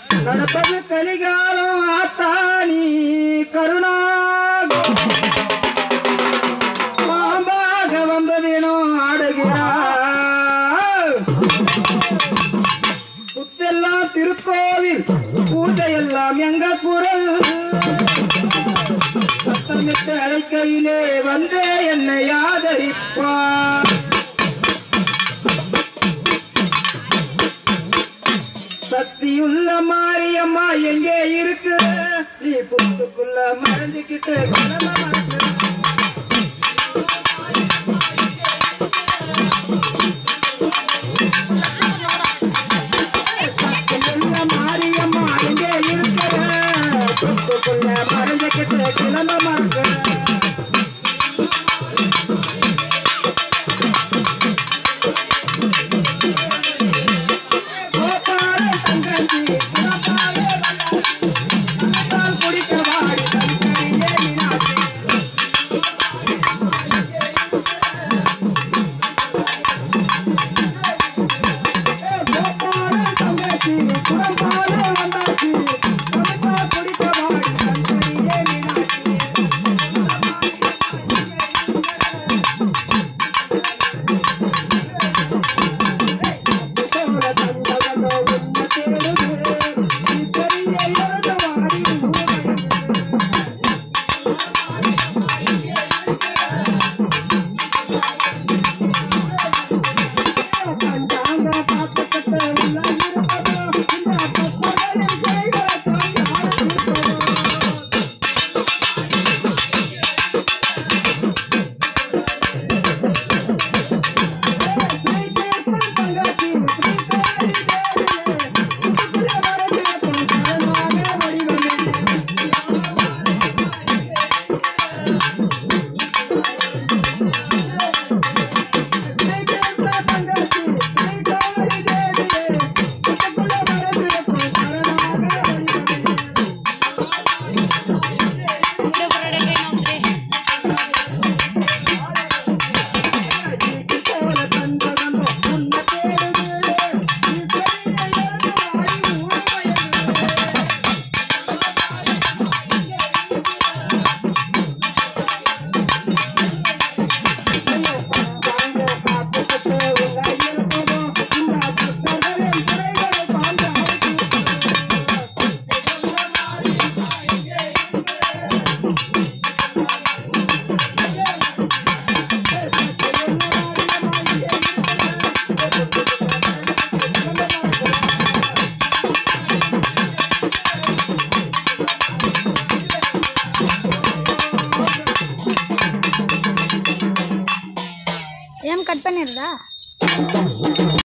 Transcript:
நடப்பது கலிகாலம் ஆத்தானி கருணா பாம்பாக வந்ததினோ ஆடுகிறாள் புத்தெல்லாம் திருக்கோவில் பூஜையெல்லாம் எங்க குரல் சத்தமிட்டு அழைக்கையிலே வந்தே என்னை ஆதரிப்பார் சக்தியுள்ள மாரியம்மா எங்கே இருக்கு நீ புத்துக்குள்ள மறைஞ்சுக்கிட்டு கிளம்ப மாட்டே. சக்தியுள்ள மாரியம்மா எங்கே இருக்கிற புத்துக்குள்ள மறைஞ்சுக்கிட்டு கிளம்ப மாட்டேன் கோபால தங்கச்சி குணபால வல்லாச்சி, கண்ணத்தால் குடிக்க வாடி தங்கடியே மீனாட்சி. கோபால தங்கச்சி குணபால வந்தாச்சி, கண்ணத்தால் குடிக்க வாடி தங்கடியே மீனாட்சி. போல தங்கவனோ உன்னை தேடுது, நீ பெரிய எழுத வாடி ஊரை. பஞ்சாங்க பார்த்துக்கிட்டு உள்ள இருப்பதோ, இந்த பப்பரையின் கைகளை தாங்கி ஆடுகிறதோ. ఏం కట్ పనిరుదా